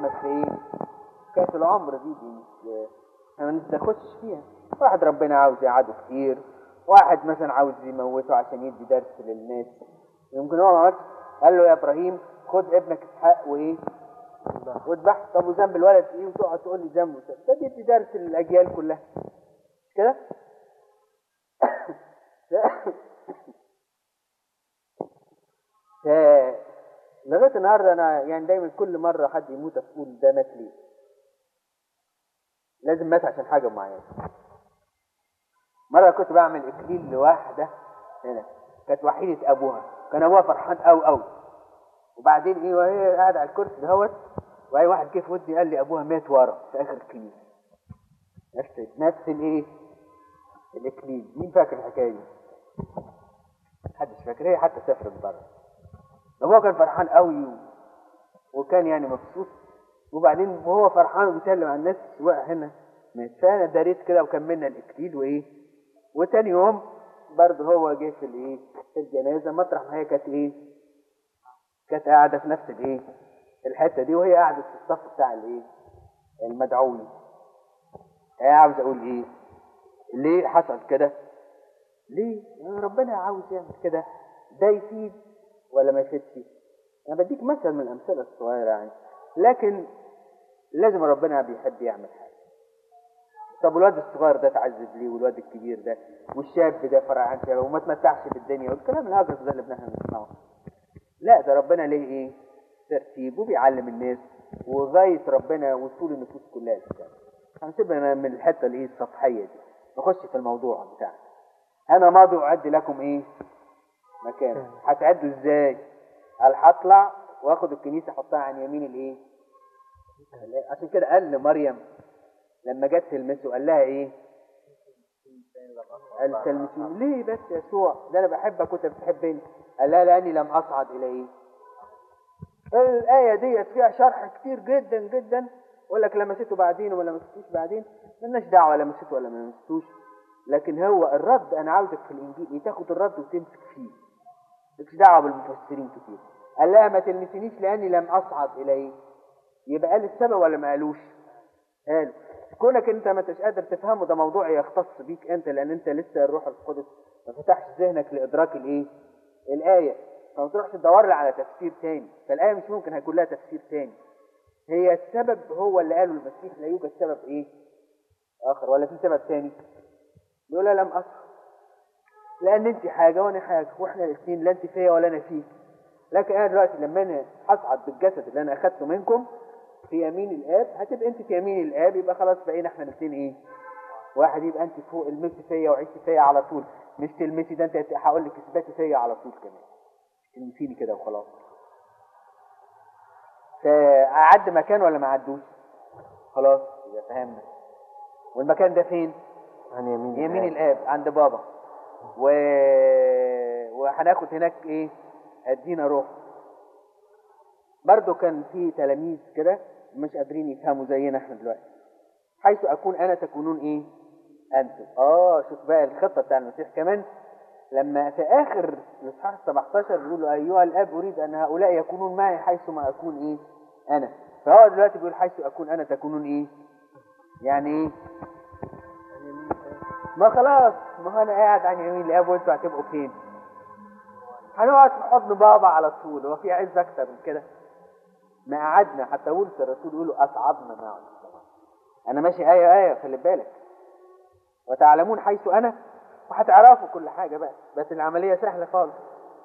ابنك في ايه كاس العمر دي دي مش احنا ما نخشش فيها واحد ربنا عاوز يقعده كتير واحد مثلا عاوز يموته عشان يدي درس للناس يمكن هو ما عملش قال له يا ابراهيم خد ابنك اسحاق وايه واذبح طب وذنب الولد ايه وتقعد تقول لي ذنب وذنب. ده بيدي درس للاجيال كلها مش كده ف... لغايه النهارده انا يعني دايما كل مره حد يموت اقول ده مات ليه لازم مات عشان حاجه معينه مره كنت بعمل اكليل لواحده هنا كانت وحيده ابوها كان ابوها فرحان قوي قوي وبعدين ايه وهي قاعده على الكرسي دهوت واي واحد جه في ودني قال لي ابوها مات ورا في اخر الكنيسه نفس نفس الايه الاكليل مين فاكر الحكايه دي محدش فاكر هي حتى سافرت بره ابوها كان فرحان قوي و... وكان يعني مبسوط وبعدين وهو فرحان وبيسلم على الناس وقع هنا مات فانا داريت كده وكملنا الاكليل وايه وتاني يوم برضه هو جه في الايه في الجنازه مطرح ما هي كانت ايه كانت قاعده في نفس الايه الحته دي وهي قاعده في الصف بتاع الايه المدعوين هي عاوز اقول ايه ليه حصل كده ليه ربنا عاوز يعمل كده ده يفيد ولا ما يفيدش انا بديك مثل من الامثله الصغيره يعني لكن لازم ربنا بيحب يعمل حاجه طب الواد الصغير ده اتعذب ليه والواد الكبير ده والشاب ده فرع عن شباب وما تمتعش بالدنيا والكلام الهجس ده اللي بنحن نسمعه لا ده ربنا ليه ايه ترتيب وبيعلم الناس وغاية ربنا وصول النفوس كلها للسماء هنسيبنا من الحته الايه السطحيه دي نخش في الموضوع بتاعنا انا ماضي اعد لكم ايه مكان هتعدوا ازاي قال هطلع واخد الكنيسه احطها عن يمين الايه عشان كده قال لمريم لما جت تلمسه قال لها ايه قال تلمسوني ليه بس يا يسوع ده انا بحبك وانت بتحبني قال لها لاني لم اصعد الى ايه الآية ديت فيها شرح كتير جدا جدا يقول لك لمسته بعدين ولا لمستوش بعدين مالناش دعوة لمسته ولا ما لمستوش لكن هو الرد أنا عاوزك في الإنجيل إيه تاخد الرد وتمسك فيه مالكش دعوة بالمفسرين كتير قال لها ما تلمسنيش لأني لم أصعد إلى إيه يبقى قال السبب ولا ما قالوش قال كونك أنت ما انتش قادر تفهمه ده موضوع يختص بيك أنت لأن أنت لسه الروح القدس ما فتحش ذهنك لإدراك الإيه الآية فما تروحش تدور لي على تفسير تاني فالآية مش ممكن هيكون لها تفسير تاني هي السبب هو اللي قاله المسيح لا يوجد سبب ايه اخر ولا في سبب تاني يقول لم اصح لان انت حاجه وانا حاجه واحنا الاثنين لا انت فيا ولا انا فيك لكن انا دلوقتي لما انا هصعد بالجسد اللي انا اخدته منكم في يمين الاب هتبقى انت في يمين الاب يبقى خلاص بقينا احنا الاثنين ايه واحد يبقى انت فوق المسي فيا وعيشي فيا على طول مش تلمسي ده انت هقول لك اثباتي فيا على طول كمان تلمسيني كده وخلاص فأعد مكان ولا ما عدوش خلاص يبقى فهمنا والمكان ده فين عن يمين يمين الاب عند بابا و... وهناخد هناك ايه ادينا روح برضو كان في تلاميذ كده مش قادرين يفهموا زينا احنا دلوقتي حيث اكون انا تكونون ايه انتم اه شوف بقى الخطه بتاع المسيح كمان لما في اخر الاصحاح 17 بيقول ايها الاب اريد ان هؤلاء يكونون معي حيث ما اكون ايه انا فهو دلوقتي بيقول حيث اكون انا تكونون ايه يعني ايه ما خلاص ما هو انا قاعد عن يمين الاب وانتوا هتبقوا فين هنقعد في حضن بابا على طول هو في عز اكتر من كده ما قعدنا حتى ولد الرسول يقولوا اصعدنا معه انا ماشي ايه ايه خلي بالك وتعلمون حيث انا وهتعرفوا كل حاجه بقى بس العمليه سهله خالص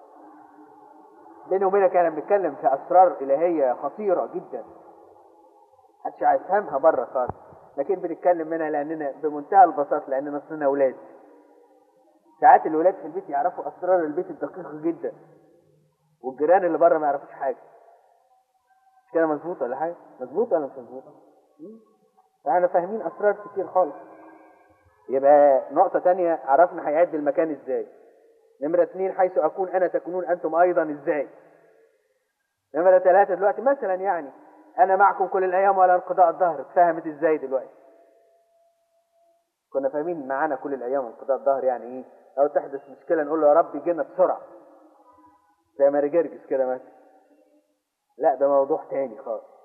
بيني وبينك انا بنتكلم في اسرار الهيه خطيره جدا محدش هيفهمها بره خالص لكن بنتكلم منها لاننا بمنتهى البساطه لاننا اصلنا اولاد ساعات الولاد في البيت يعرفوا اسرار البيت الدقيقه جدا والجيران اللي بره ما يعرفوش حاجه مش كده مظبوط ولا حاجه مظبوط ولا مش مظبوط فاحنا فاهمين اسرار كتير خالص يبقى نقطة تانية عرفنا هيعد المكان ازاي نمرة اتنين حيث أكون أنا تكونون أنتم أيضا ازاي نمرة ثلاثة دلوقتي مثلا يعني أنا معكم كل الأيام ولا انقضاء الظهر اتفهمت ازاي دلوقتي كنا فاهمين معانا كل الأيام انقضاء الظهر يعني إيه لو تحدث مشكلة نقول له يا رب جينا بسرعة زي ماري جرجس كده مثلا لا ده موضوع تاني خالص